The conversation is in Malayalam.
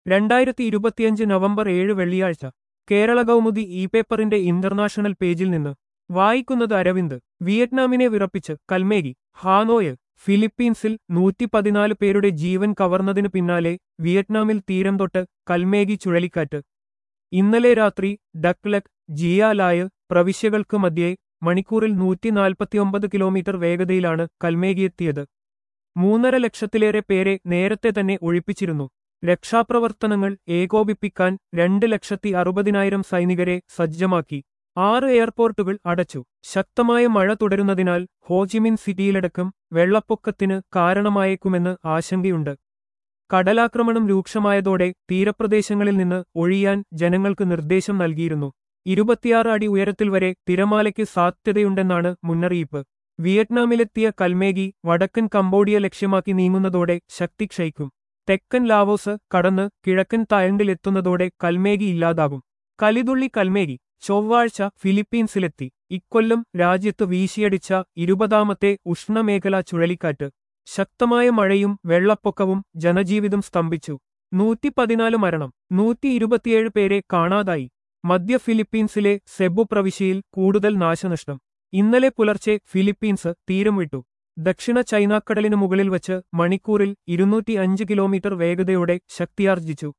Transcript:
രണ്ടായിരത്തി ഇരുപത്തിയഞ്ച് നവംബർ ഏഴ് വെള്ളിയാഴ്ച കേരള കൗമുദി ഇ പേപ്പറിന്റെ ഇന്റർനാഷണൽ പേജിൽ നിന്ന് വായിക്കുന്നത് അരവിന്ദ് വിയറ്റ്നാമിനെ വിറപ്പിച്ച് കൽമേഗി ഹാനോയ് ഫിലിപ്പീൻസിൽ നൂറ്റി പതിനാല് പേരുടെ ജീവൻ കവർന്നതിനു പിന്നാലെ വിയറ്റ്നാമിൽ തീരം തൊട്ട് കൽമേഗി ചുഴലിക്കാറ്റ് ഇന്നലെ രാത്രി ഡക്ലക് ജിയാലായ് പ്രവിശ്യകൾക്ക് മധ്യേ മണിക്കൂറിൽ നൂറ്റി നാൽപ്പത്തിയൊമ്പത് കിലോമീറ്റർ വേഗതയിലാണ് കൽമേഗിയെത്തിയത് മൂന്നര ലക്ഷത്തിലേറെ പേരെ നേരത്തെ തന്നെ ഒഴിപ്പിച്ചിരുന്നു രക്ഷാപ്രവർത്തനങ്ങൾ ഏകോപിപ്പിക്കാൻ രണ്ട് ലക്ഷത്തി അറുപതിനായിരം സൈനികരെ സജ്ജമാക്കി ആറ് എയർപോർട്ടുകൾ അടച്ചു ശക്തമായ മഴ തുടരുന്നതിനാൽ ഹോജിമിൻ സിറ്റിയിലടക്കം വെള്ളപ്പൊക്കത്തിന് കാരണമായേക്കുമെന്ന് ആശങ്കയുണ്ട് കടലാക്രമണം രൂക്ഷമായതോടെ തീരപ്രദേശങ്ങളിൽ നിന്ന് ഒഴിയാൻ ജനങ്ങൾക്ക് നിർദ്ദേശം നൽകിയിരുന്നു ഇരുപത്തിയാറ് അടി ഉയരത്തിൽ വരെ തിരമാലയ്ക്ക് സാധ്യതയുണ്ടെന്നാണ് മുന്നറിയിപ്പ് വിയറ്റ്നാമിലെത്തിയ കൽമേഗി വടക്കൻ കംബോഡിയ ലക്ഷ്യമാക്കി നീങ്ങുന്നതോടെ ശക്തി ക്ഷയിക്കും തെക്കൻ ലാവോസ് കടന്ന് കിഴക്കൻ തായ്ലൻഡിലെത്തുന്നതോടെ കൽമേഗി ഇല്ലാതാകും കലിതുള്ളി കൽമേഗി ചൊവ്വാഴ്ച ഫിലിപ്പീൻസിലെത്തി ഇക്കൊല്ലം രാജ്യത്ത് വീശിയടിച്ച ഇരുപതാമത്തെ ഉഷ്ണമേഖലാ ചുഴലിക്കാറ്റ് ശക്തമായ മഴയും വെള്ളപ്പൊക്കവും ജനജീവിതം സ്തംഭിച്ചു നൂറ്റി പതിനാല് മരണം നൂറ്റി ഇരുപത്തിയേഴ് പേരെ കാണാതായി മധ്യ ഫിലിപ്പീൻസിലെ സെബു പ്രവിശ്യയിൽ കൂടുതൽ നാശനഷ്ടം ഇന്നലെ പുലർച്ചെ ഫിലിപ്പീൻസ് തീരം വിട്ടു ദക്ഷിണ ചൈനാക്കടലിനു മുകളിൽ വച്ച് മണിക്കൂറിൽ ഇരുന്നൂറ്റി അഞ്ച് കിലോമീറ്റർ വേഗതയോടെ ശക്തിയാർജിച്ചു